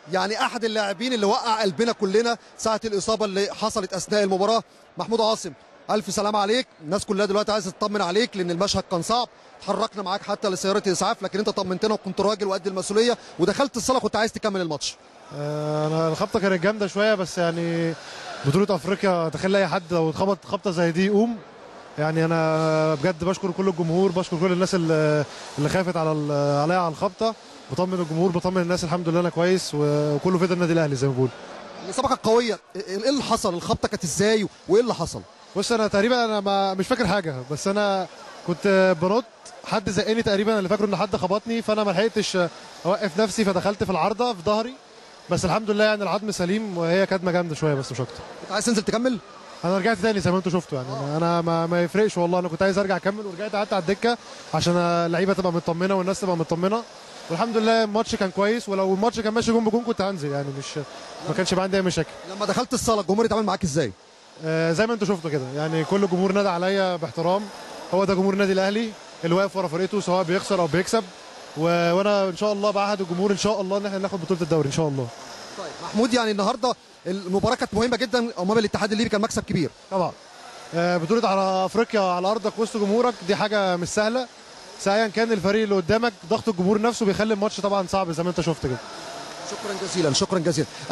يعني احد اللاعبين اللي وقع قلبنا كلنا ساعه الاصابه اللي حصلت اثناء المباراه محمود عاصم الف سلام عليك الناس كلها دلوقتي عايزه تطمن عليك لان المشهد كان صعب اتحركنا معاك حتى لسياره الاسعاف لكن انت طمنتنا وكنت راجل وقد المسؤوليه ودخلت الصاله كنت عايز تكمل الماتش آه، انا الخبطه كانت جامده شويه بس يعني بطوله افريقيا تخلي اي حد لو اتخبط خبطه زي دي يقوم يعني انا بجد بشكر كل الجمهور بشكر كل الناس اللي اللي خافت على ال- عليا على الخبطه بطمن الجمهور بطمن الناس الحمد لله انا كويس وكله فدا النادي الاهلي زي ما بقول الاصابه كانت قويه ايه اللي حصل الخبطه كانت ازاي وايه اللي حصل بص انا تقريبا انا ما مش فاكر حاجه بس انا كنت بنط حد زقني تقريبا اللي فاكره ان حد خبطني فانا ما لحقتش اوقف نفسي فدخلت في العارضه في ظهري بس الحمد لله يعني العظم سليم وهي كدمه جامده شويه بس مش اكتر كنت عايز تنزل تكمل انا رجعت تاني زي ما انتوا شفتوا يعني انا, أنا ما, ما يفرقش والله انا كنت عايز ارجع اكمل ورجعت قعدت على الدكه عشان اللعيبه تبقى مطمنه والناس تبقى مطمنه والحمد لله الماتش كان كويس ولو الماتش كان ماشي جون بجون كنت هنزل يعني مش ما كانش بقى عندي اي مشاكل لما دخلت الصاله الجمهور اتعامل معاك ازاي آه، زي ما انتوا شفتوا كده يعني كل جمهور نادى عليا باحترام هو ده جمهور النادي الاهلي اللي واقف ورا فرقته سواء بيخسر او بيكسب و... وانا ان شاء الله بعهد الجمهور ان شاء الله ان احنا ناخد بطوله الدوري ان شاء الله طيب محمود يعني النهارده المباراه كانت مهمه جدا امام الاتحاد الليبي كان مكسب كبير طبعا آه، بطوله على افريقيا على ارضك وسط جمهورك دي حاجه مش سهله بس ايا كان الفريق اللي قدامك ضغط الجمهور نفسه بيخلي الماتش طبعا صعب زي ما انت شفت كده شكرا جزيلا شكرا جزيلا